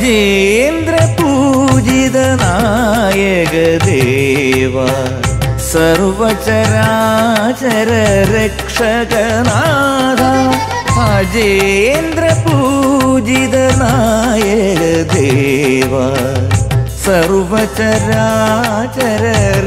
അജേന്ദ്ര പൂജിത നായക ദേവ സർവചരാചര രക്ഷകനാഥ അജേന്ദ്ര പൂജിത നായക ദേവ സർവചരാചര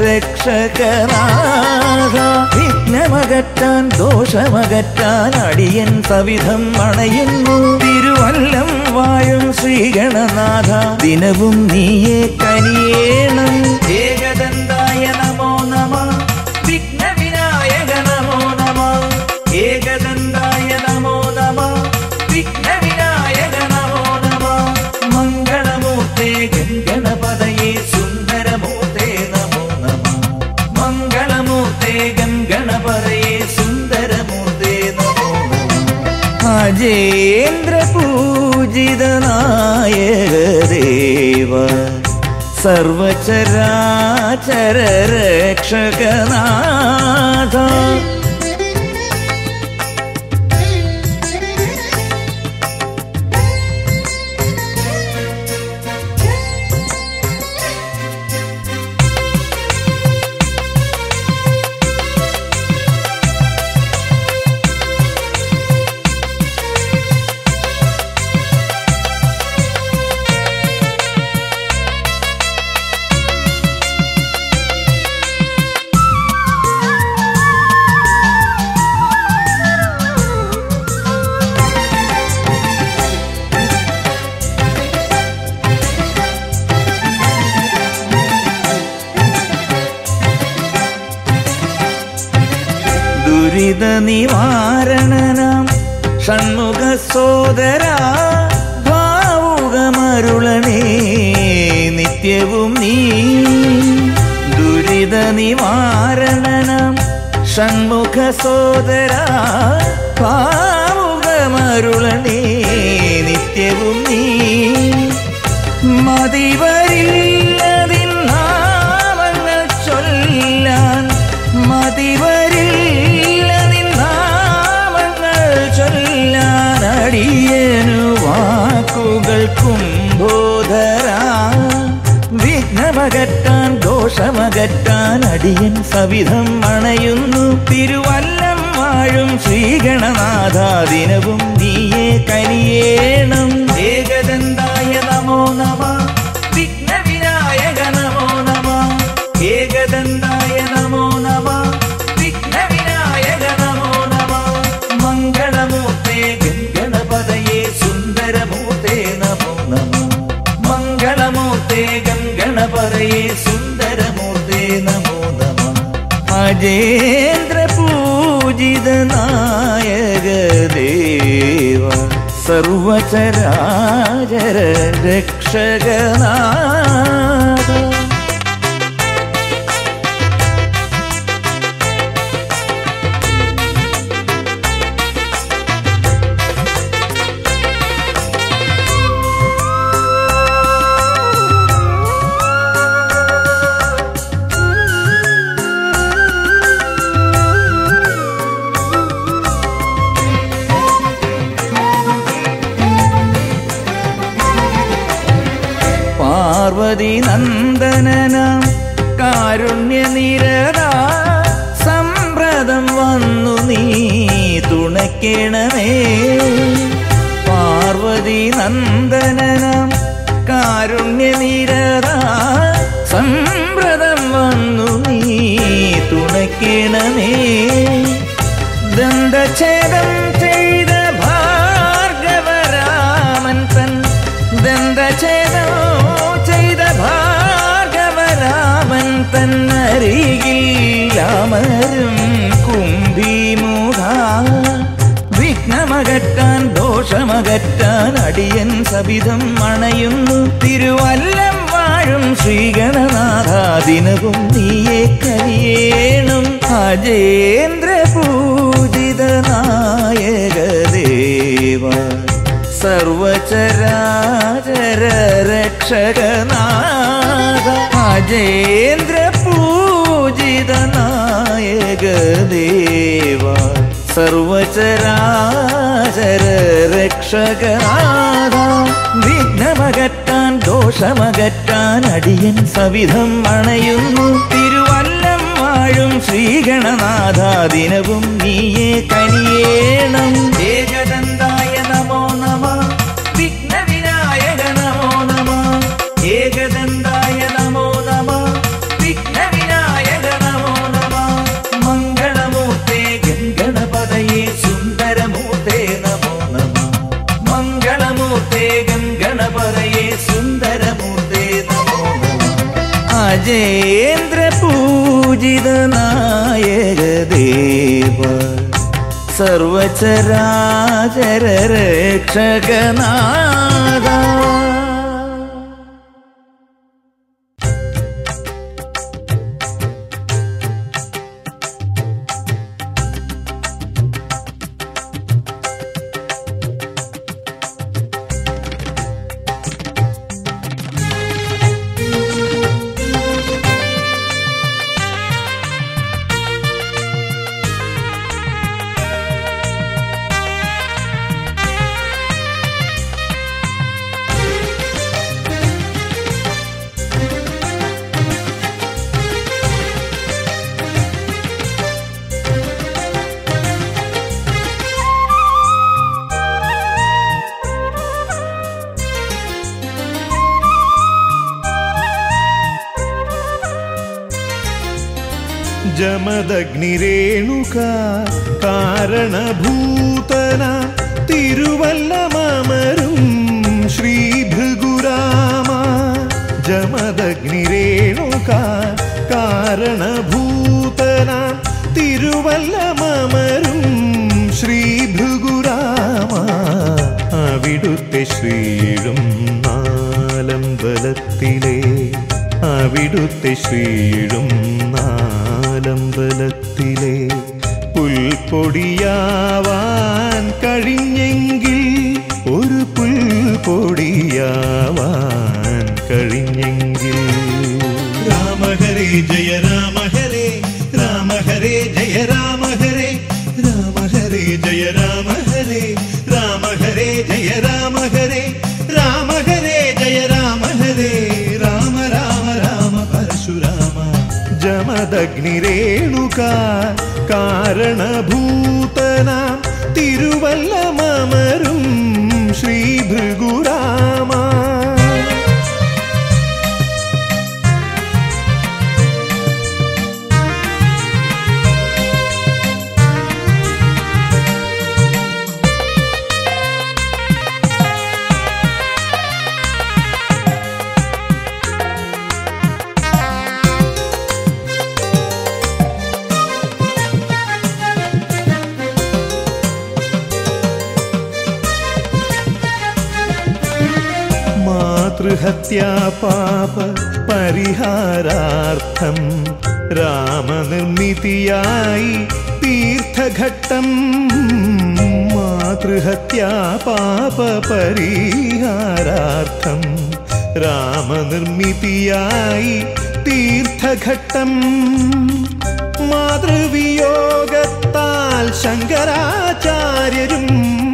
രക്ഷകനാഥ വിഘ്നമകറ്റാൻ ദോഷമകറ്റാൻ അടിയൻ സവിധം അണയുന്നു തിരുവല്ലം വാഴും ശ്രീഗണനാഥ ദിനവും നീയെ കനിയേണം ഏകദന്തായ നമോ നമ വിഘ്നവിനായക നമോ നമ ഏകദന്തായ നമോ നമ വിഘ്നവിനായക നമോ നമ മംഗളമൂർത്തേ ഗംഗണപതയേ സുന്ദരമൂർത്തേ നമോ നമ മംഗളമൂർത്തേ ഗംഗണപതയേ സുന്ദരമൂർത്തേ നമോ നമ അജേന്ദ്ര പൂജിത നായക ദേവ സർവചരാചര രക്ഷകനാഥ ദുരിത നിവാരണനാം ഷൺമുഖ സോദര ഭാവുകമരുളണേ നിത്യവും നീ ദുരിത നിവാരണനാം ഷൺമുഖ സോദര ഭാവുകമരുളണേ നിത്യവും നീ മതിവരില്ലതിൻ നാമങ്ങൾ ചൊല്ലാൻ മതിവരില്ലതിൻ നാമങ്ങൾ ചൊല്ലാൻ അടിയനു വാക്കുകൾക്കും ബോധര വിഘ്നമകറ്റാൻ ദോഷമകറ്റാൻ അടിയൻ സവിധം അണയുന്നു തിരുവല്ലം വാഴും ശ്രീഗണനാഥ ദിനവും നീയെ കനിയേണം ഏകദന്തായ നമോ നമ വിഘ്നവിനായക നമോ നമ ഏകദന്തായ നമോ നമ വിഘ്നവിനായക നമോ നമ മംഗളമൂർത്തേ ഗംഗണപതയേ സുന്ദരമൂർത്തേ നമോ നമ മംഗളമൂർത്തേ ഗംഗണപതയേ സുന്ദരമൂർത്തേ നമോ നമ അജേന്ദ്ര പൂജിത നായക ദേവ സർവചരാചര രക്ഷകനാഥ പാർവതി നന്ദനനാം കാരുണ്യനിരത സംപ്രദം വന്നു നീ തുണയ്ക്കണമേ പാർവതി നന്ദനനാം കാരുണ്യനിരത സംപ്രദം വന്നു നീ തുണയ്ക്കണമേ ദന്തഛേദം ചെയ്ത ഭാർഗവരാമൻ തൻ ദന്തഛേദം ചെയ്ത ഭാർഗവരാമൻ തന്നരികിൽ അമരും കുംഭിമുഖ വിഘ്നമകറ്റാൻ ദോഷമകറ്റാൻ അടിയൻ സവിധം അണയുന്നു തിരുവല്ലം വാഴും ശ്രീഗണനാഥ ദിനവും നീയെ കരിയേണം അജേന്ദ്ര പൂജിത നായക ദേവ സർവചരാചര രക്ഷകനാഥ അജേന്ദ്ര പൂജിത നായക ദേവ സർവചരാചര രക്ഷകനാഥ വിഘ്നമകറ്റാൻ ദോഷമകറ്റാൻ അടിയൻ സവിധം അണയുന്നു തിരുവല്ലം വാഴും ശ്രീഗണനാഥ ദിനവും നീയെ കനിയേണം ഏകദന്തായ നമോ നമ വിഘ്നവിനായക നമോ നമ ഏകദന്തായ നമോ നമ വിഘ്നവിനായക നമോ നമ മംഗളമൂർത്തേ ഗംഗണപതയേ സുന്ദരമൂർത്തേ നമോ നമ മംഗളമൂർത്തേ ഗംഗണപതയേ സുന്ദരമൂർത്തേ നമോ നമ അജേന്ദ്ര പൂജിത നായക ദേവ സർവചരാചര രക്ഷകനാഥ ജമദഗ്നിരേണുക കാരണഭൂതന തിരുവല്ലമരും ശ്രീ ഭൃഗുരാമ ജമദഗ്നിരേണുക കാരണഭൂതന തിരുവല്ലമരും ശ്രീ ഭൃഗുരാമ അവിടുത്തെ ശ്രീഴും നാലമ്പലത്തിലെ അവിടുത്തെ ശ്രീഴും നാലമ്പലത്തിലെ പുൽപ്പൊടിയാവാൻ കഴിഞ്ഞെങ്കിൽ ഒരു പുൽപ്പൊടിയാവാൻ കഴിഞ്ഞെങ്കിൽ രാമഹരേ ജയ രാമഹരേ രാമഹരേ ജയ രാമഹരേ രാമഹരേ ജയ രാമഹരേ രാമഹരേ ജയ രാമഹരേ രാമഹരേ ജയ രാമഹരേ രാമ രാമ രാമ പരശുരാമ ജമദഗ്നിരേണുക കാരണഭൂതന തിരുവല്ലമരും ശ്രീ ഭൃഗുരാമ മാതൃഹത്യാ പാപ പരിഹാരാർത്ഥം രാമനിർമ്മിതിയായി തീർത്ഥഘട്ടം മാതൃഹത്യാ പാപ പരിഹാരാർത്ഥം രാമനിർമ്മിതിയായി തീർത്ഥഘട്ടം മാതൃവിയോഗത്താൽ ശങ്കരാചാര്യരും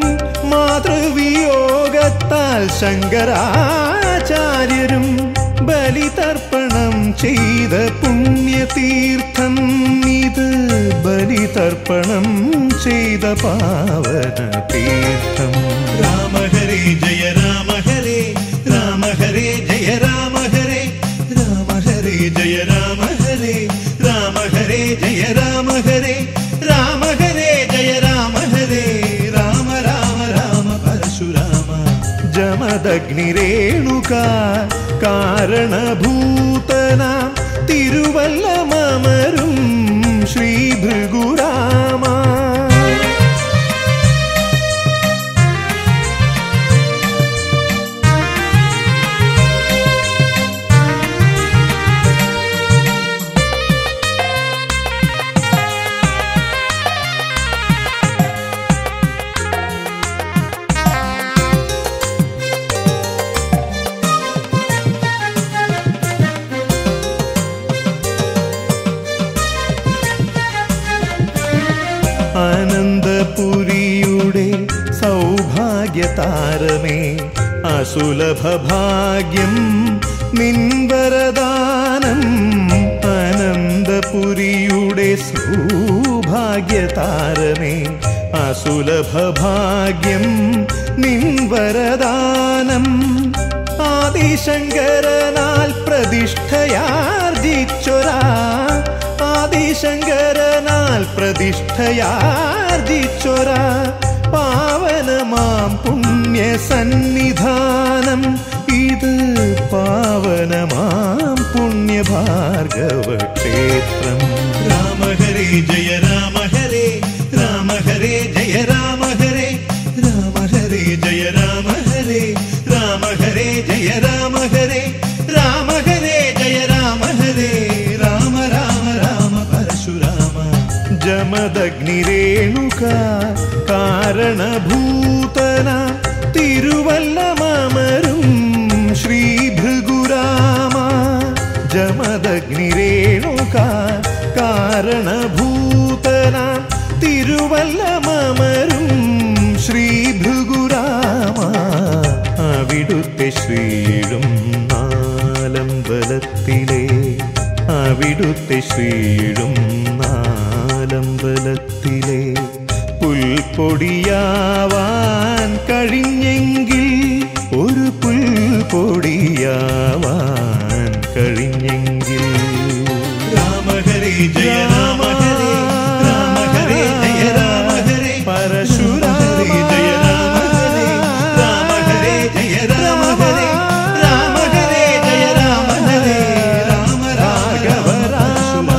മാതൃവിയോഗത്താൽ ശങ്കരാചാര്യരും ബലിതർപ്പണം ചെയ്ത പുണ്യതീർത്ഥം ഇത് ബലിതർപ്പണം ചെയ്ത പാവന തീർത്ഥം രാമഹരേ ജയ രാമഹരേ രാമഹരേ ജയ രാമഹരേ രാമഹരേ ജയ രാമഹരേ രാമഹരേ ജയ രാമഹരേ രാമഹരേ ജയ രാമഹരേ രാമ രാമ രാമ പരശുരാമ ജമദഗ്നിരേണുക കാരണഭൂതന തിരുവല്ലമരും ശ്രീ ഭൃഗുരാമ ഭാഗ്യതാരമേ അസുലഭ ഭാഗ്യം നിൻവരദാനം അനന്തപുരിയുടെ സൗഭാഗ്യതാരമേ അസുലഭ ഭാഗ്യം നിൻവരദാനം ആദിശങ്കരനാൽ പ്രതിഷ്ഠയാർജിച്ചൊരാ ആദിശങ്കരനാൽ പ്രതിഷ്ഠയാർജിച്ചൊരാ പാവനമാം പുണ്യ സന്നിധാനം ഇത് പാവനമാം പുണ്യഭാർഗവ ക്ഷേത്രം രാമ ഹരേ ജയ രാമ ഹരേ രാമ ഹരേ ജയ രാമ ഹരേ രാമ ഹരേ ജയ രാമ ഹരേ രാമ ഹരേ ജയ രാമ ഹരേ രാമ ഹരേ ജയ രാമ ഹരേ രാമ രാമ രാമ പരശുരാമ ജമദഗ്നിരേണുക കാരണഭൂതന തിരുവല്ലമരും ശ്രീ ഭൃഗുരാമ ജമദഗ്നിരേണുക കാരണഭൂതന തിരുവല്ലമരും ശ്രീ ഭൃഗുരാമ അവിടുത്തെ ശ്രീഴും നാലമ്പലത്തിലെ അവിടുത്തെ ശ്രീഴും നാലമ്പലത്തിലെ പുൽപ്പൊടിയാവാൻ കഴിഞ്ഞെങ്കിൽ ഒരു പുൽപ്പൊടിയാവാൻ കഴിഞ്ഞെങ്കിൽ രാമ ഹരേ ജയ രാമ ഹരേ രാമ ഹരേ ജയ രാമ ഹരേ പരശുരാമ ജയ രാമ ഹരേ രാമ ഹരേ ജയ രാമ ഹരേ രാമ ഹരേ ജയ രാമ ഹരേ രാമ രാഘവ രാമ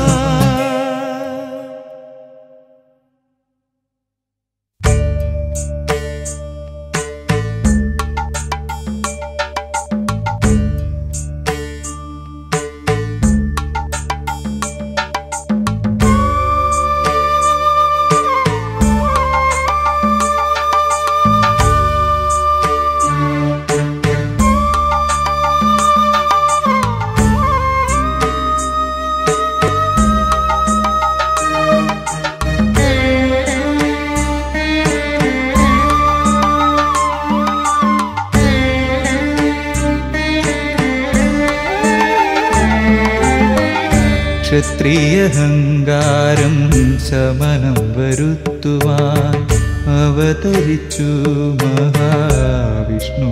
ക്ഷത്രിയഹങ്കാരം ശമനം വരുത്തുവാൻ അവതരിച്ചു മഹാവിഷ്ണു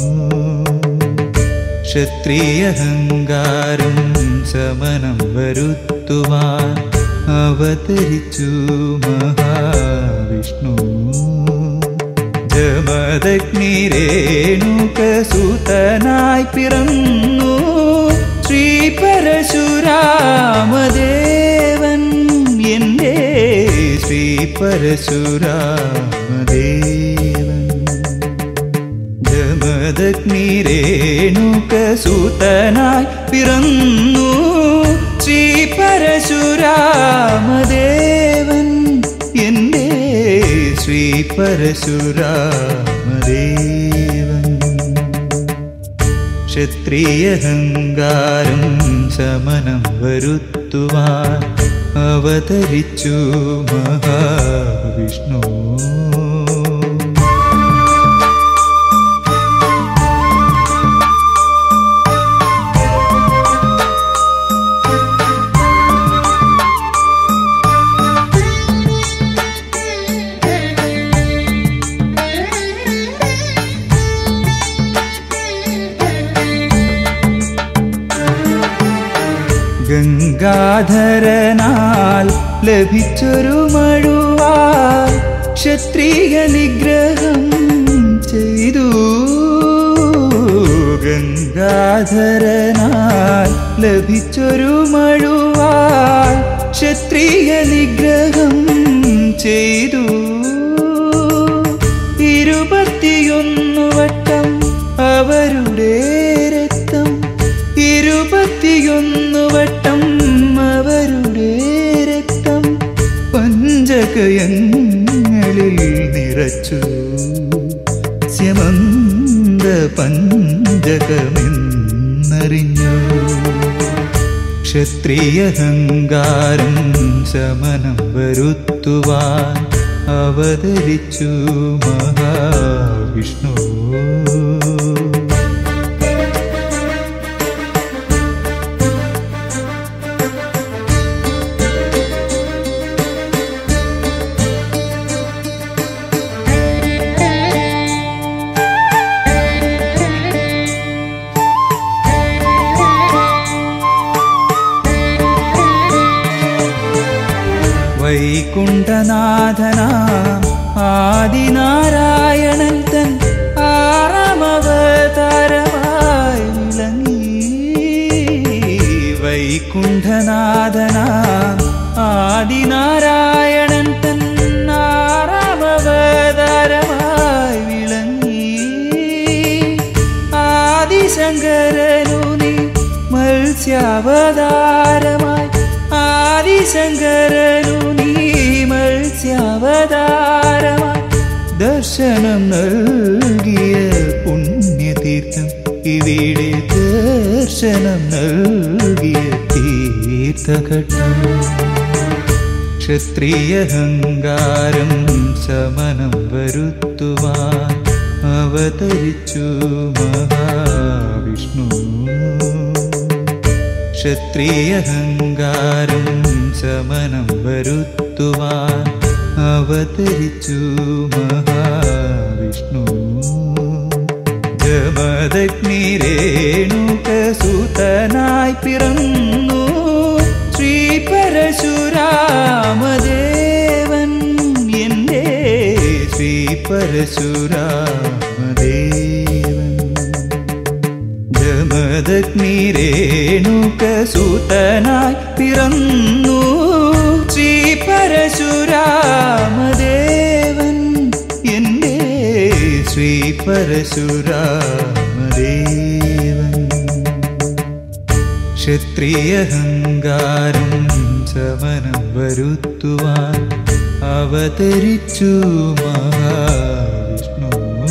ക്ഷത്രിയഹങ്കാരം ശമനം വരുത്തുവാൻ അവതരിച്ചു മഹാവിഷ്ണു ജമദഗ്നിരേണുകസുതനായി പിറന്നു ശ്രീ പരശുരാമദേവൻ എൻ്റെ ശ്രീ പരശുരാമദേവൻ ജമദഗ്നിരേണുകസുതനായി പിറന്നു ശ്രീ പരശുരാമദേവൻ എൻ്റെ ശ്രീ പരശുരാമദേവൻ ക്ഷത്രിയഹങ്കാരം ശമനം വരുത്തുവാൻ അവതരിച്ചു മഹാവിഷ്ണു ഗംഗാധരനാൽ ലഭിച്ചൊരു മഴുവാൽ ക്ഷത്രിയ നിഗ്രഹം ചെയ്തു ഗംഗാധരനാൽ ലഭിച്ചൊരു മഴുവാൽ ക്ഷത്രിയ നിഗ്രഹം ചെയ്തു ഇരുപത്തിയൊന്നു വട്ടം അവരുടെ രക്തം ഇരുപത്തിയൊന്നു വട്ടം അവരുടെ രക്തം പഞ്ചകയങ്ങളിൽ നിറച്ചു സ്യമന്ത പഞ്ചകമെന്നറിഞ്ഞു ക്ഷത്രിയഹങ്കാരം ശമനം വരുത്തുവാൻ അവതരിച്ചു മഹാവിഷ്ണു വൈകുണ്ഠനാഥന ആദിനാരായണൻ തൻ ആറാമവതാരമായി വിളങ്ങി വൈകുണ്ഠനാഥന ആദിനാരായണൻ തൻ ആറാമവതാരമായി വിളങ്ങി ആദിശങ്കരനു നീ മത്സ്യാവതാരമായി ആദിശങ്കരനു നീ മത്സ്യാവതാരമായി ദർശനം നൽകിയ പുണ്യതീർത്ഥം ഇവിടെ ദർശനം നൽകിയ തീർത്ഥഘട്ടം ക്ഷത്രിയഹങ്കാരം ശമനം വരുത്തുവാൻ അവതരിച്ചു മഹാവിഷ്ണു ക്ഷത്രിയഹങ്കാരം ശമനം വരുത്തുവാൻ അവതരിച്ചു മഹാവിഷ്ണു ജമദഗ്നിരേണുകസുതനായി പിറന്നു ശ്രീ പരശുരാമദേവൻ എൻ്റെ ശ്രീ പരശുരാമദേവൻ ജമദഗ്നിരേണുകസുതനായി പിറന്നു ശ്രീ പരശുരാമദേവൻ എൻ്റെ ശ്രീ പരശുരാമദേവൻ ക്ഷത്രിയഹങ്കാരം ശമനം വരുത്തുവാൻ അവതരിച്ചു മഹാവിഷ്ണു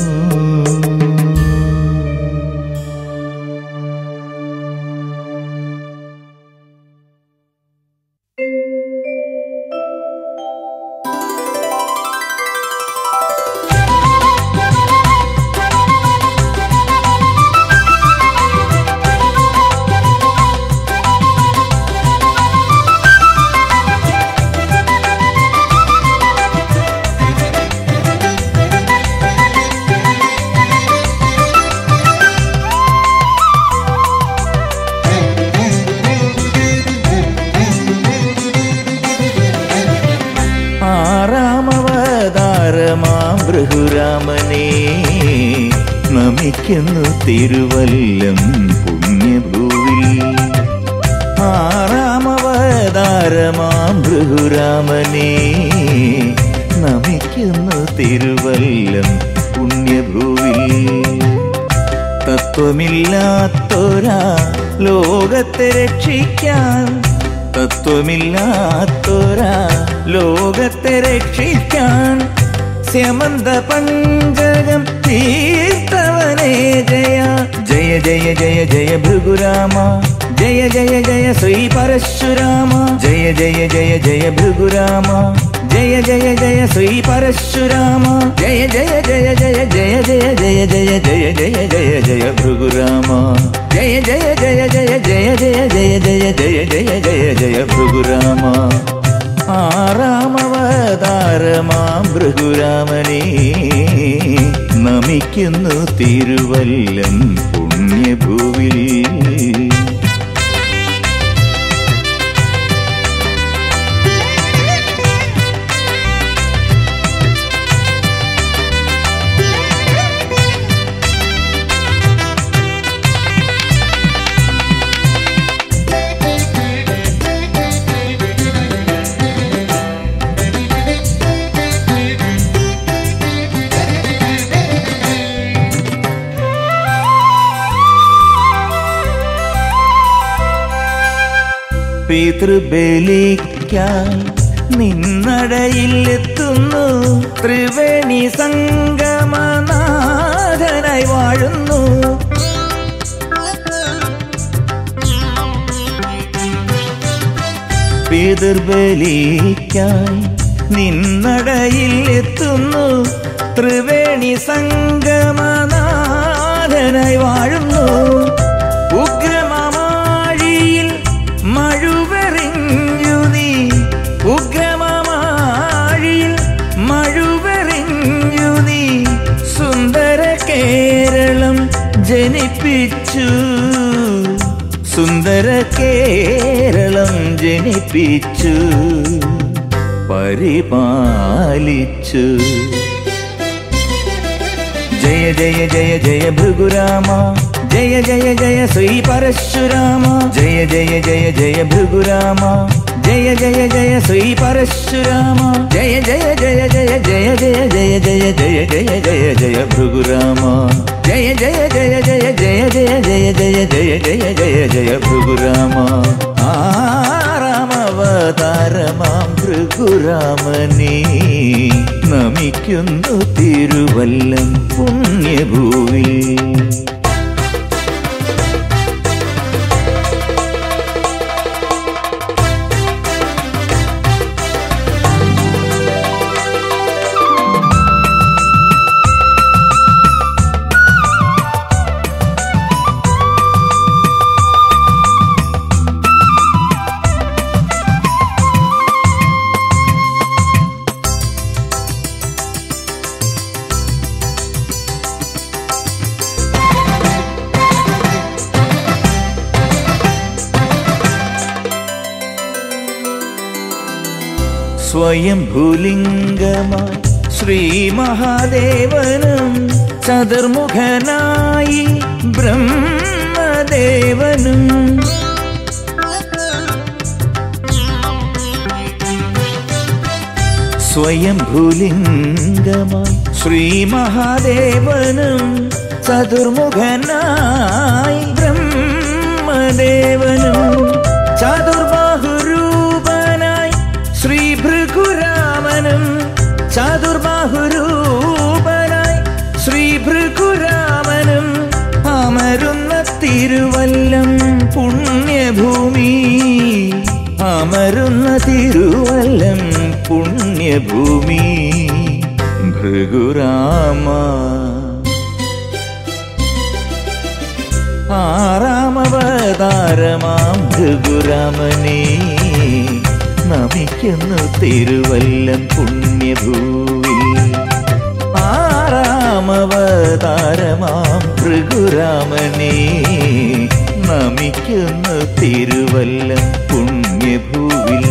ആറാമവതാരമാം ബൃഹുരാമനെ നമിക്കുന്നു തിരുവല്ലം പുണ്യഭൂവിൽ ആറാമവതാരമാം ബൃഹുരാമനെ നമിക്കുന്നു തിരുവല്ലം പുണ്യഭൂവിൽ തത്വമില്ലാത്തൊരാ ലോകത്തെ രക്ഷിക്കാൻ തത്വമില്ലാത്തൊരാ ലോകത്തെ രക്ഷിക്കാൻ സ്യമന്ത പഞ്ചകം തീർത്തവനേ ജയ ജയ ജയ ജയ ജയ ഭൃഗുരാമ ജയ ജയ ജയ ശ്രീ പരശുരാമ ജയ ജയ ജയ ജയ ഭൃഗുരാമ ജയ ജയ ജയ ശ്രീ പരശുരാമ ജയ ജയ ജയ ജയ ജയ ജയ ജയ ജയ ജയ ജയ ജയ ജയ ഭൃഗുരാമ ജയ ജയ ജയ ജയ ജയ ജയ ജയ ജയ ജയ ജയ ജയ ജയ ഭൃഗുരാമ ആറാമവതാരമാം ഭൃഗുരാമനെ നമിക്കുന്നു തിരുവല്ലം പുണ്യഭൂവിൽ പിതൃബലിക്കായി നിന്നടയിലെത്തുന്നു ത്രിവേണി സംഗമനാഥനായി വാഴുന്നു പിതൃബലിക്കായി നിന്നടയിൽ എത്തുന്നു ത്രിവേണി സംഗമനാഥനായി വാഴുന്നു ഉഗ്രമമാഴിയിൽ മഴുവെറിഞ്ഞു നീ ഉഗ്രമമാഴിയിൽ മഴുവെറിഞ്ഞു നീ സുന്ദര കേരളം ജനിപ്പിച്ചു സുന്ദര കേരളം ജനിപ്പിച്ചു പരിപാലിച്ചു ജയ ജയ ജയ ജയ ഭൃഗുരാമ ജയ ജയ ജയ ശ്രീ പരശുരാമ ജയ ജയ ജയ ജയ ഭൃഗുരാമ ജയ ജയ ജയ ശ്രീ പരശുരാമ ജയ ജയ ജയ ജയ ജയ ജയ ജയ ജയ ജയ ജയ ജയ ജയ ഭൃഗുരാമ ജയ ജയ ജയ ജയ ജയ ജയ ജയ ജയ ജയ ജയ ജയ ജയ ഭൃഗുരാമ ആരാമവതാരമാം ഭൃഗുരാമനേ നമിക്കുന്നു തിരുവല്ലം പുണ്യഭൂവി സ്വയം ഭൂലിംഗമായി ശ്രീ മഹാദേവനും ചതുർമുഖനായി ബ്രഹ്മദേവനും സ്വയം ഭൂലിംഗമായി ശ്രീ മഹാദേവനും ചതുർമുഖനായി ബ്രഹ്മദേവനും ചതുർബാഹുരൂപനായി ശ്രീ ഭൃഗുരാമനും ചതുർബാഹുരൂപനായി ശ്രീ ഭൃഗുരാമനും അമരുന്ന തിരുവല്ലം പുണ്യഭൂമി അമരുന്ന തിരുവല്ലം പുണ്യഭൂമി ഭൃഗുരാമ ആറാമവതാരമാം ഭൃഗുരാമനെ നമിക്കുന്നു തിരുവല്ലം പുണ്യഭൂവി ആറാമവതാരമാം ഭൃഗുരാമനെ നമിക്കുന്നു തിരുവല്ലം പുണ്യഭൂവിൽ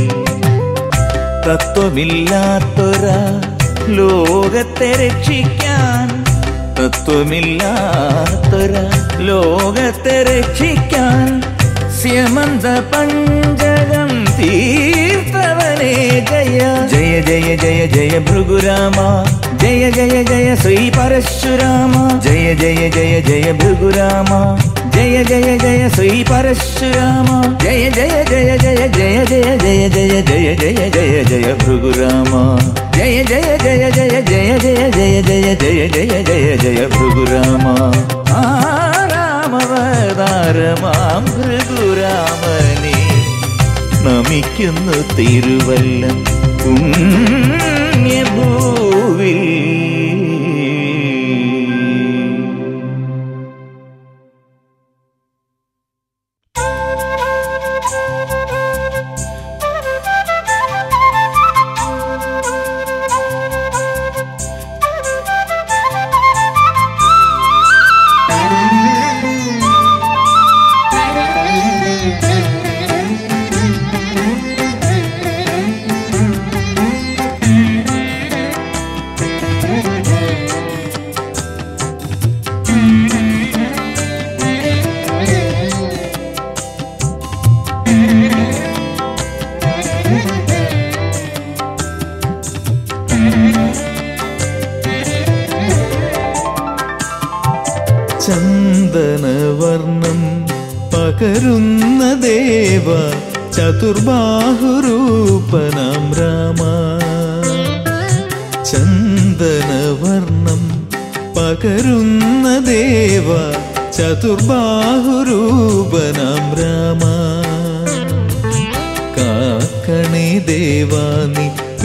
തത്വമില്ലാത്തൊരാ ലോകത്തെ രക്ഷിക്കാൻ തത്വമില്ലാത്തൊരാ ലോകത്തെ രക്ഷിക്കാൻ സ്യമന്ത പഞ്ചകം തീർത്തവനേ ജയ ജയ ജയ ജയ ജയ ഭൃഗുരാമ ജയ ജയ ജയ ശ്രീ പരശുരാമ ജയ ജയ ജയ ജയ ഭൃഗുരാമ ജയ ജയ ജയ ശ്രീ പരശുരാമ ജയ ജയ ജയ ജയ ജയ ജയ ജയ ജയ ജയ ജയ ജയ ജയ ഭൃഗുരാമ ജയ ജയ ജയ ജയ ജയ ജയ ജയ ജയ ജയ ജയ ജയ ജയ ഭൃഗുരാമ ആരാമവതാരമാം ഭൃഗുരാമനെ നമിക്കുന്നു തിരുവല്ലം പുണ്യഭൂവിൽ ചന്ദനവർണം പകരുന്ന ദേവ ചതുർബാഹുരൂപനാം രാമ ചന്ദനവർണം പകരുന്ന ദേവ ചതുർബാഹുരൂപനാം രാമ കാക്കണേ ദേവാനി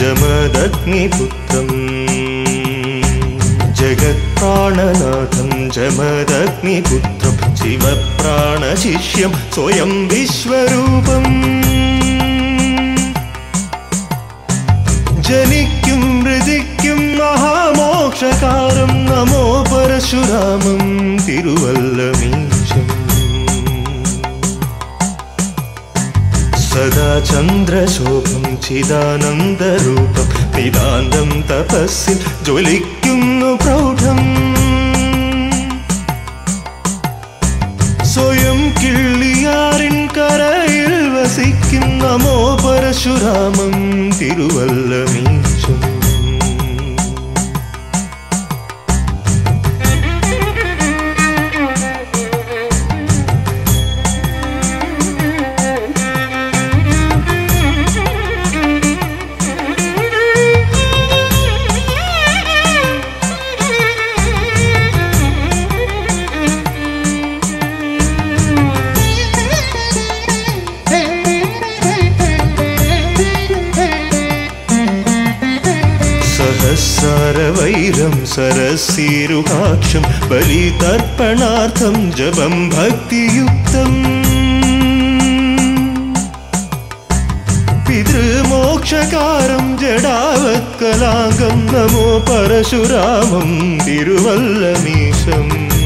ജമദഗ്നിപുത്രം ജഗത്പ്രാണനാഥം ജമദഗ്നിപുത്രം ശിവപ്രാണശിഷ്യം സ്വയം വിശ്വരൂപം ജനിക്കും മൃതിക്കും മഹാമോക്ഷകാരം നമോ പരശുരാമം തിരുവല്ലമീശം സദാ ചന്ദ്രശോഭം ചിദാനന്ദരൂപം നിതാന്തം തപസ്സിൽ ജ്വലിക്കുന്നു പ്രൗഢം സ്വയം കിള്ളിയാറിൻ കരയിൽ വസിക്കും നമോ പരശുരാമം തിരുവല്ലമീശം സഹസ്രവൈരം സരസീരുഹാക്ഷം ബലിതർപ്പണാർത്ഥം ജപം ഭക്തിയുക്തം പിതൃമോക്ഷകാരം ജഡാവത്കലാംഗം നമോ പരശുരാമം തിരുവല്ലമീശം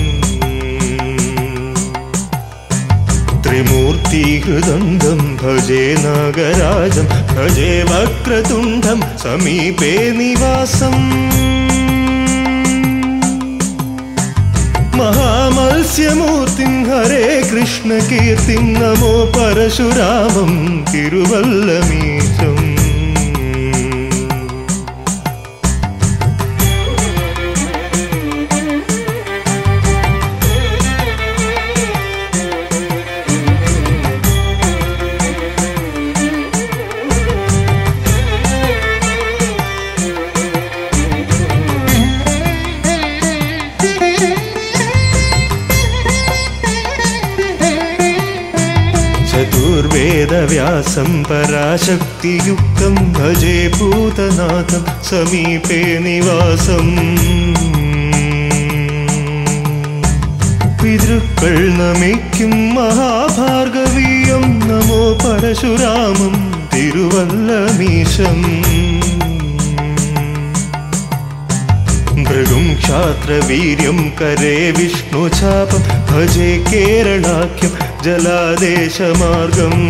ത്രിമൂർത്തിഹൃദന്തം ഭജേ നാഗരാജം ഭജേ വക്രതുണ്ഡം സമീപേ നിവാസം മഹാമത്സ്യമൂർത്തിം ഹരേ കൃഷ്ണ കീർത്തിം നമോ പരശുരാമം തിരുവല്ലമീശം ചതുർവേദവ്യാസം പരാശക്തിയുക്തം ഭജേ ഭൂതനാഥം സമീപേ നിവാസം പിതൃക്കൾ നമിക്കും മഹാഭാർഗവീയം നമോ പരശുരാമം തിരുവല്ലമീശം ഭൃഗും ക്ഷാത്രവീര്യം കരേ വിഷ്ണുചാപം ഭജേ കേരളാഖ്യം ജലാദേശമാർഗം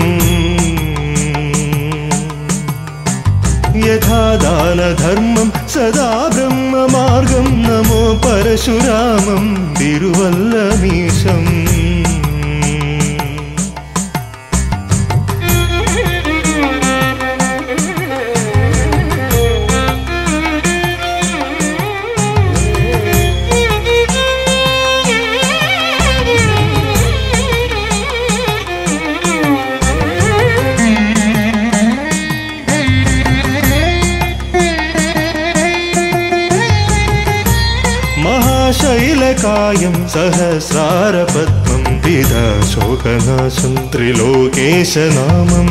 യഥാ ദാനധർമ്മം സദാ ബ്രഹ്മമാർഗം നമോ പരശുരാമം തിരുവല്ലമീശം മഹാശൈലകായം സഹസ്രാരപത്മം പിതാശോകനാശം ത്രിലോകേശനാമം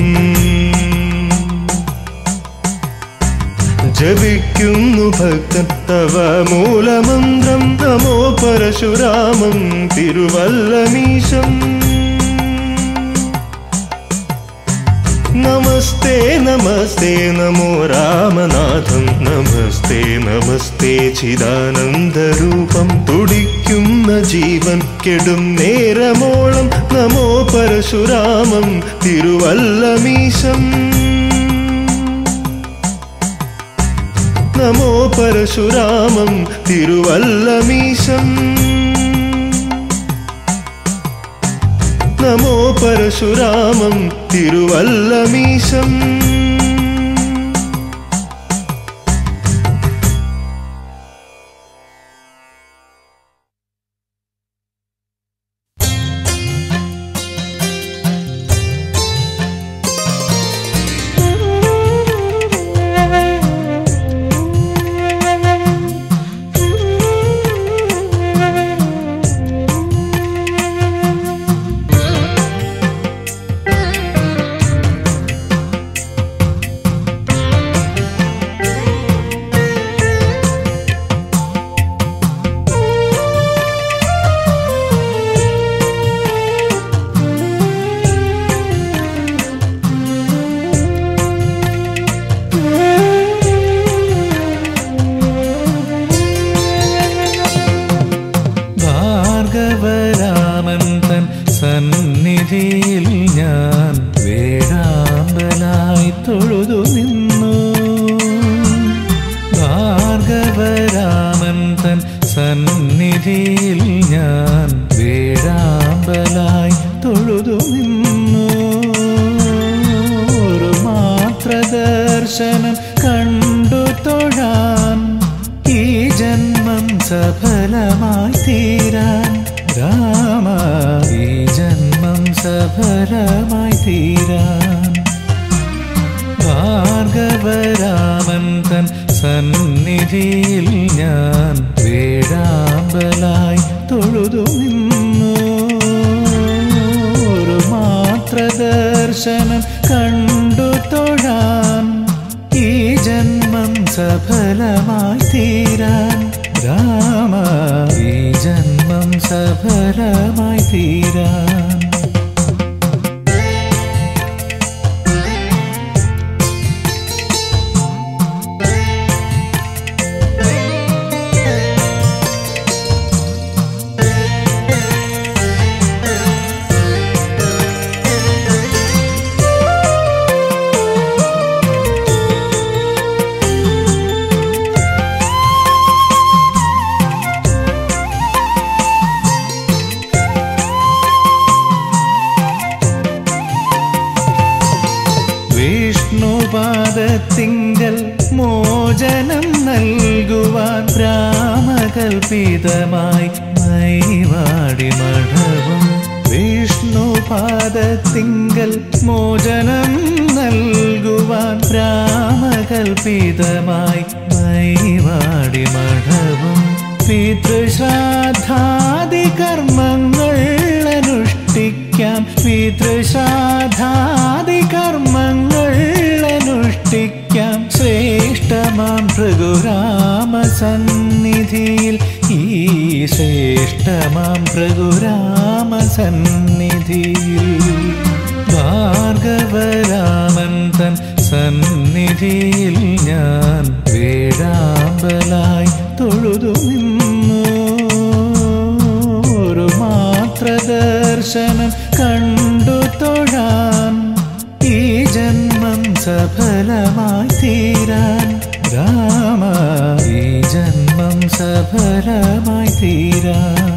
ജപിക്കുന്നു ഭക്തൻ തവ മൂലമന്ത്രം നമോ പരശുരാമം തിരുവല്ലമീശം നമസ്തേ നമസ്തേ നമോ രാമനാഥം നമസ്തേ നമസ്തേ ചിദാനന്ദരൂപം തുടിക്കുന്ന ജീവൻ കെടും നേരമോളം നമോ പരശുരാമം തിരുവല്ലമീശം നമോ പരശുരാമം തിരുവല്ലമീശം നമോ പരശുരാമം തിരുവല്ലമീശം തൊഴുതു നിന്നു ഭാർഗവരാമൻ തൻ സന്നിധിയിൽ ഞാൻ വേഴാമ്പലായി തൊഴുതു നിന്നു ഒരു മാത്ര ദർശനം കണ്ടു തൊഴാൻ ഈ ജന്മം സഫലമായി തീരാൻ രാമ ഈ ജന്മം സഫലമായി തീരാൻ ഭാർഗവരാമൻ തൻ സന്നിധിയിൽ ഞാൻ വേഴാമ്പലായി തൊഴുതു നിന്നു ഒരു മാത്ര ദർശനം കണ്ടു തൊഴാൻ ഈ ജന്മം സഫലമായി തീരാൻ രാമ ഈ ജന്മം സഫലമായി തീരാൻ വിഷ്ണുപാദത്തിങ്കൽ മോചനം നൽകുവാൻ രാമകൽപിതമായി മൈവാടി മഠവും വിഷ്ണുപാദത്തിങ്കൽ മോചനം നൽകുവാൻ രാമകൽപിതമായി മൈവാടി മഠവും പിതൃശ്രാദ്ധാദി കർമ്മങ്ങൾ അനുഷ്ഠിക്കാം പിതൃശ്രാദ്ധാദി കർമ്മങ്ങൾ അനുഷ്ഠിക്കാം ശ്രേഷ്ഠമാം ഭൃഗുരാമ സന്നിധിയിൽ ഈ ശ്രേഷ്ഠമാം ഭൃഗുരാമ സന്നിധിയിൽ ഭാർഗവരാമൻ തൻ സന്നിധിയിൽ ഞാൻ വേഴാമ്പലായി തൊഴുതു നിന്നു ഒരു മാത്ര ദർശനം കണ്ടു തൊഴാൻ ഈ ജന്മം സഫലമായി തീരാൻ രാമ ഈ ജന്മം സഫലമായി തീരാൻ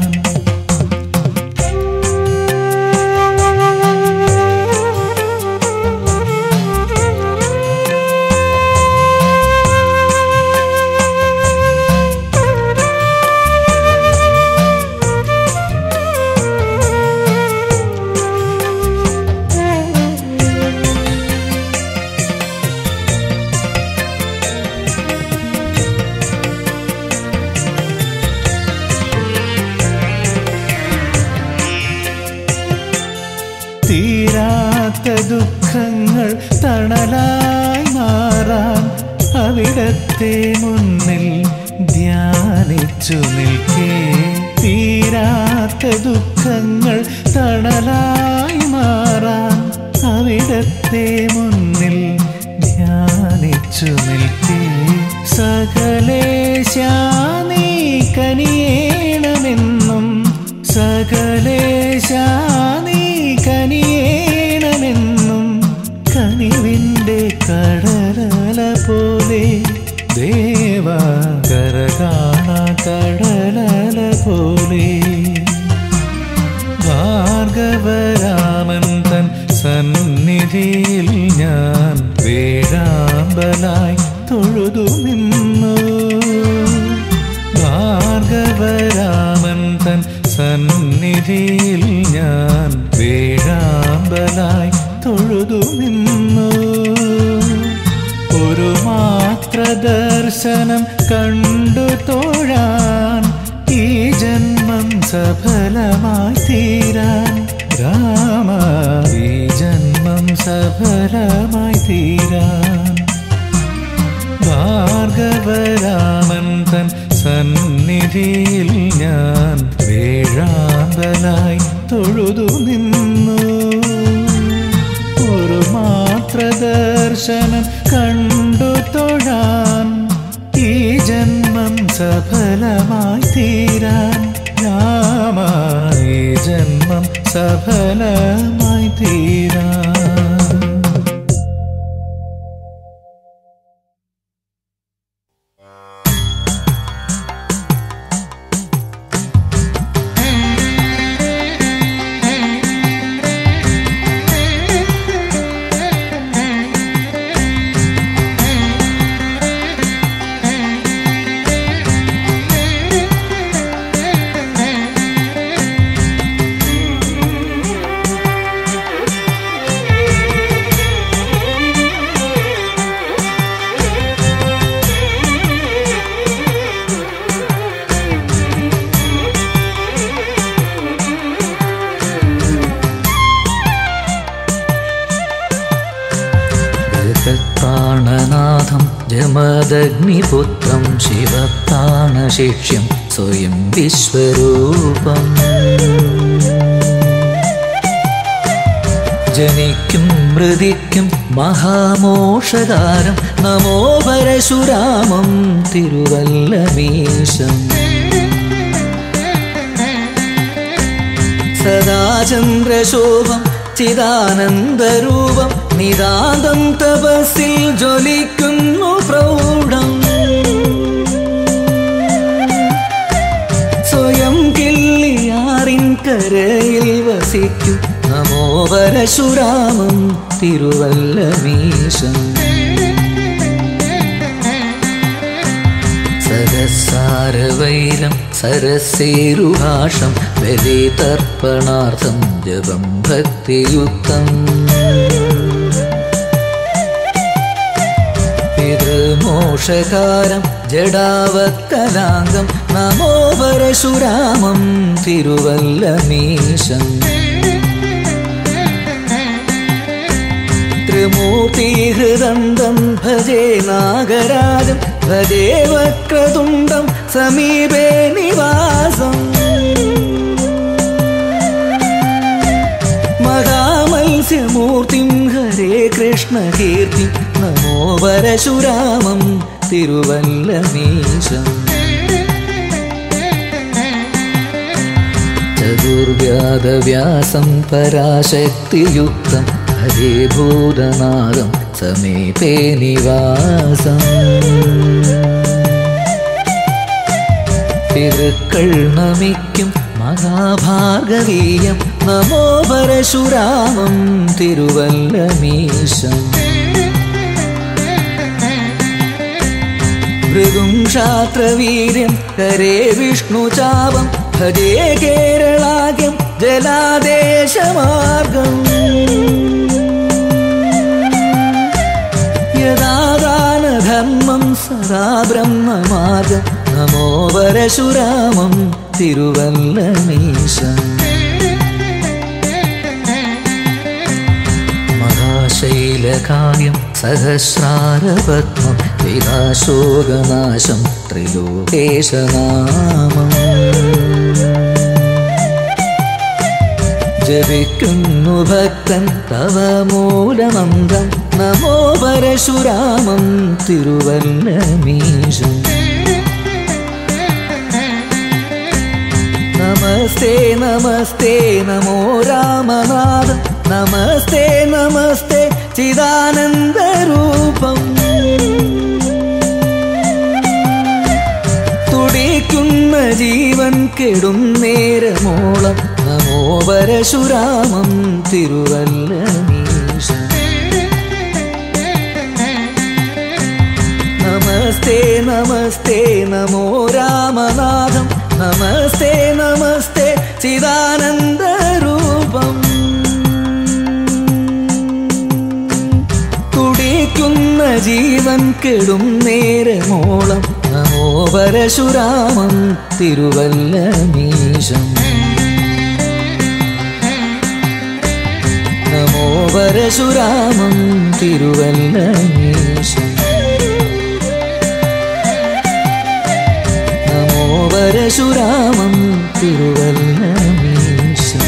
തീരാത്ത ദുഃഖങ്ങൾ തണലായി മാറാൻ അവിടത്തെ മുന്നിൽ ധ്യാനിച്ചു നിൽക്കേ തീരാത്ത ദുഃഖങ്ങൾ തണലായി മാറാൻ അവിടത്തെ മുന്നിൽ ധ്യാനിച്ചു നിൽക്കേ സകലേശാനീ കനിയേണമെന്നും സകലേശാനീ കനിയേണമെന്നും കനിവിൻ്റെ കടലല പോലെ ദേവ കരകാണ കടലല പോലെ ഭാർഗവരാമൻ തൻ സന്നിധിയിൽ ഞാൻ വേഴാമ്പലായി തൊഴുതു നിന്നു ഭാർഗവരാമൻ തൻ സന്നിധിയിൽ ഞാൻ വേഴാമ്പലായി തൊഴുതു നിന്നു ഒരു മാത്ര ദർശനം കണ്ടു തോഴാൻ ഈ ജന്മം സഫലമായി തീരാൻ രാമ ഈ ജന്മം സഫലമായി തീരാൻ ഭാർഗവരാമൻ തൻ സന്നിധിയിൽ ഞാൻ വേഴാമ്പലായി തൊഴുതു നിന്നു ഒരു മാത്ര ദർശനം കണ്ടു തൊഴാൻ ഈ ജന്മം സഫലമായി തീരാൻ രാമ ഈ ജന്മം സഫലമായി തീരാൻ ജഗത്പ്രാണനാഥം ജമദഗ്നിപുത്രം ശിവപ്രാണശിക്ഷ്യം സ്വയം വിശ്വരൂപം ജനിക്കും മൃതിക്കും മഹാമോഷകാരം നമോ പരശുരാമം തിരുവല്ലമീശം സദാചന്ദ്രശോഭം ചിദാനന്ദരൂപം നിതാന്തം തപസ്സിൽ ജ്വലിക്കുന്നു പ്രൗഢം സ്വയം കിള്ളിയാറിൻ കരയിൽ വസിക്കും നമോ പരശുരാമം തിരുവല്ലമീശം സരസാരവൈലം സരസേരുഭാഷം ബലിതർപ്പണാർത്ഥം ജപം ഭക്തിയുക്തം പിതൃമോഷകാരം ജഡാവക്കലാംഗം നമോ പരശുരാമം തിരുവല്ലമീശം ത്രിമൂർത്തിഹൃദന്തം ഭജേ നാഗരാജം ഭജേ വക്രതുണ്ടം സമീപേ നിവാസം മഹാമത്സ്യമൂർത്തിം ഹരേ കൃഷ്ണകീർത്തി നമോ പരശുരാമം തിരുവല്ലമീശം ചതുർവ്യാദവ്യാസം പരാശക്തിയുക്തം ഹരേ ഭൂതനാദം സമീപേ നിവാസം പിതൃക്കൾ നമിക്കും മഹാഭാർഗവീയം നമോ പരശുരാമം തിരുവല്ലമീശം ഭൃഗും ക്ഷാത്രവീര്യം കരേ വിഷ്ണുചാപം ഭജേ കേരളാഗ്യം ജലാദേശമാർഗം യഥാദാനധർമ്മം സദാ ബ്രഹ്മമാർഗം നമോ പരശുരാമം തിരുവല്ലമീശം മഹാശൈലകാര്യം സഹസ്രാരപത്മം വിനാശോകനാശം ത്രിലോകേശനാമം ജപിക്കുന്നു ഭക്തൻ തവ മൂലമന്ത്രം നമോ പരശുരാമം തിരുവല്ലമീശം നമസ്തേ നമസ്തേ നമോ രാമനാഥം നമസ്തേ നമസ്തേ ചിദാനന്ദരൂപം തുടിക്കുന്ന ജീവൻ കെടും നേരമോളം നമോ പരശുരാമം തിരുവല്ലമീശം നമസ്തേ നമസ്തേ നമോ രാമനാഥം നമസ്തേ നമസ്തേ ചിദാനന്ദരൂപം തുടിക്കുന്ന ജീവൻ കെടും നേരമോളം നമോ പരശുരാമം തിരുവല്ലമീശം നമോ പരശുരാമം തിരുവല്ലമീശം നമോ പരശുരാമം തിരുവല്ലമീശം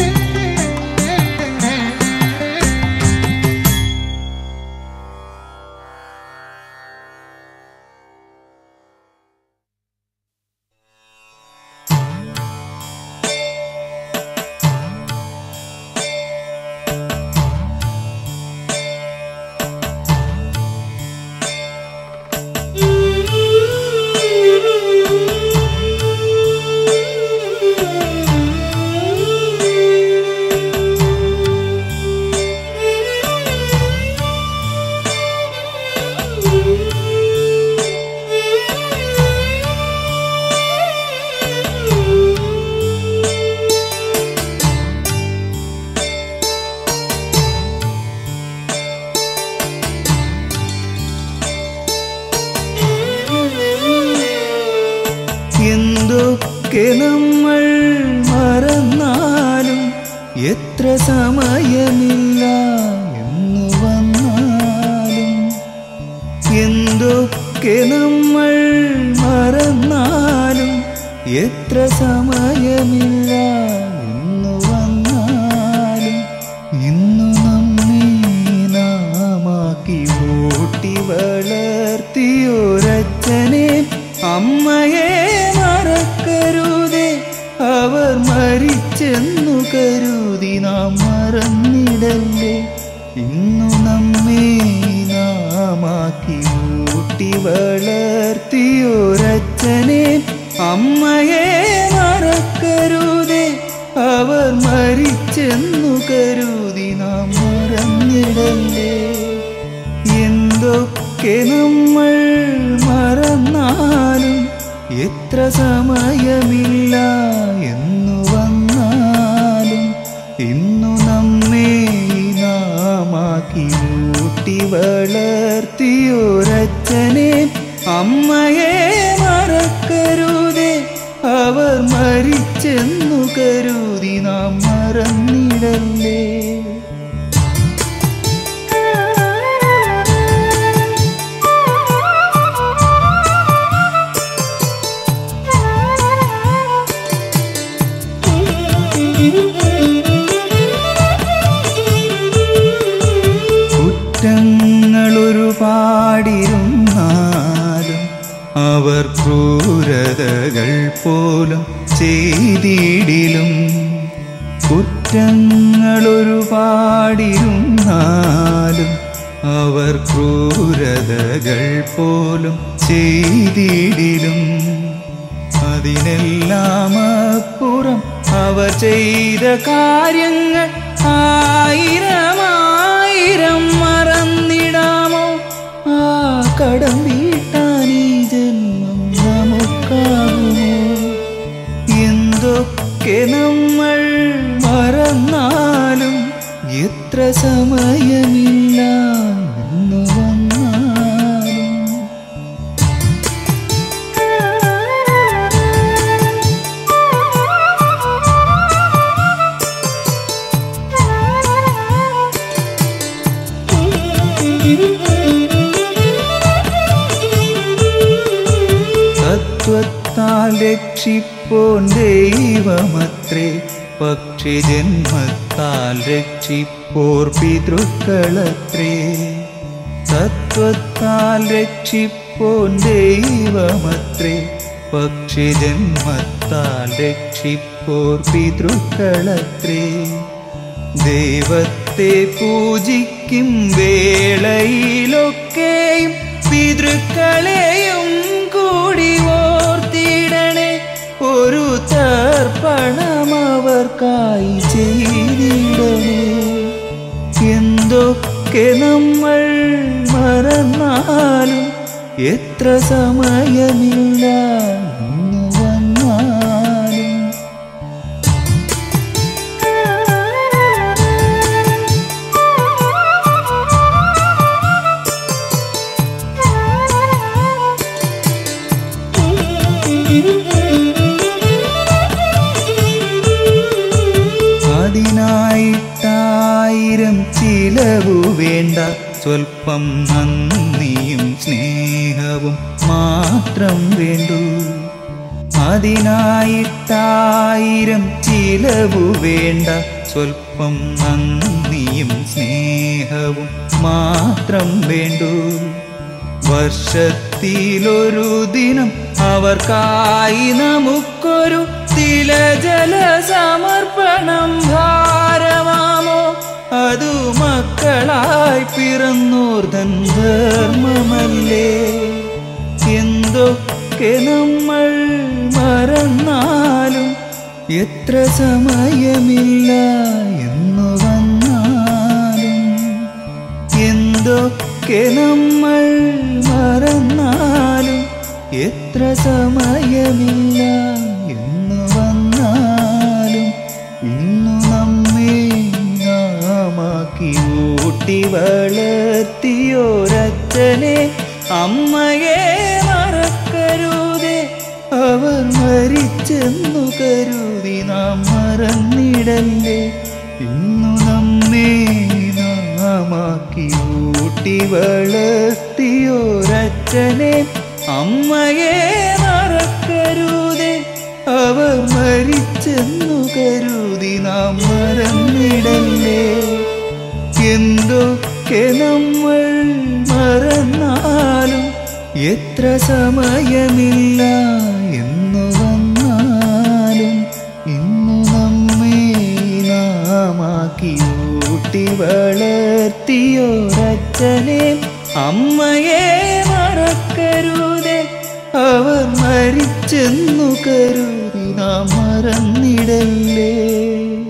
എന്തൊക്കെ നമ്മൾ മറന്നാലും എത്ര സമയമില്ല എന്ന് വന്നാലും എന്തൊക്കെ നമ്മൾ മറന്നാലും എത്ര സമയമില്ല ഇന്നു വന്നാലും ഇന്നു നമ്മെ നാമാക്കി ഊട്ടി വളർത്തിയൊരച്ഛനെ അമ്മയെ മറക്കരുതേ അവർ മരിച്ചെന്നു കരുതി നാം മറന്നിടല്ലേ ഇന്നു നമ്മെ നാമാക്കി ഊട്ടി വളർത്തിയൊരച്ഛനെ അമ്മയെ മറക്കരുതേ അവർ മരിച്ചെന്നു കരുതി നാം മറന്നിടല്ലേ എന്തൊക്കെ നമ്മൾ മറന്നാലും എത്ര സമയമില്ല എന്നു വന്നാലും ഇന്നു നമ്മെ നാമാക്കി ഊട്ടി വളർത്തിയൊരച്ഛനെ അമ്മയെ മറക്കരുതേ അവർ മരിച്ചെന്നു കരുതി നാം മറന്നിടല്ലേ കുറ്റങ്ങളൊരുപാടിരുന്നാലും അവർ ക്രൂരതകൾ പോലും ചെയ്തിടിലും കുറ്റങ്ങളൊരുപാടിരുന്നാലും അവർ ക്രൂരതകൾ പോലും ചെയ്തിടിലും അതിനെല്ലാം അപ്പുറം അവർ ചെയ്ത കാര്യങ്ങൾ ആയിരമായിരം മറന്നിടാമോ ആ കടം വീട്ടാൻ ഈ ജന്മം നമുക്കാകുമോ എന്തൊക്കെ നമ്മൾ മറന്നാലും എത്ര സമയമില്ല ഇന്നു വന്നാലും തത്വത്താൽ രക്ഷിപ്പോൻ ദൈവമത്രേ പക്ഷി ജന്മത്താൽ രക്ഷിപ്പോർ പിതൃക്കളത്രേ തത്വത്താൽ രക്ഷിപ്പോൻ ദൈവമത്രേ പക്ഷി ജന്മത്താൽ രക്ഷിപ്പോർ പിതൃക്കളത്രേ ദൈവത്തെ പൂജിക്കും വേളയിലൊക്കെയും പിതൃക്കളെയും കൂടി ഓർത്തിടണേ ഒരു തർപ്പണം അവർക്കായി ചെയ്തിടണേ എന്തൊക്കെ നമ്മൾ മറന്നാലും എത്ര സമയമില്ല ഇന്നു വന്നാലും അതിനായിട്ടായിരം ചിലവു വേണ്ട സ്വൽപ്പം നന്ദിയും സ്നേഹവും മാത്രം വേണ്ടു അതിനായിട്ടായിരം ചിലവു വേണ്ട സ്വൽപ്പം നന്ദിയും സ്നേഹവും മാത്രം വേണ്ടു വർഷത്തിലൊരു ദിനം അവർക്കായി നമുക്കൊരു തിലജല സമർപ്പണം ഭാരമാമോ അതു മക്കളായി പിറന്നോർധൻ ധർമ്മമല്ലേ എന്തൊക്കെ നമ്മൾ മറന്നാലും എത്ര സമയമില്ല എന്നു വന്നാലും എന്തൊക്കെ നമ്മൾ മറന്നാലും എത്ര സമയമില്ല എന്നു വന്നാലും ഇന്നു നമ്മെ നാമാക്കി ഊട്ടി വളർത്തിയോരച്ഛനെ അമ്മയെ മറക്കരുതേ അവർ മരിച്ചെന്നു കരുതി നാം മറന്നിടല്ലേ ഇന്നു നമ്മെ നാമാക്കി ഊട്ടി വളർത്തിയോരച്ഛനെ അമ്മയെ മറക്കരുതേ അവർ മരിച്ചെന്നു കരുതി നാം മറന്നിടല്ലേ എന്തൊക്കെ നമ്മൾ മറന്നാലും എത്ര സമയമില്ല എന്നു വന്നാലും ഇന്നു നമ്മെ നാമാക്കി ഊട്ടി വളർത്തിയോരച്ഛനെ അമ്മയെ മറക്കരുതേ അവർ മരിച്ചെന്നു കരുതി നാം മറന്നിടല്ലേ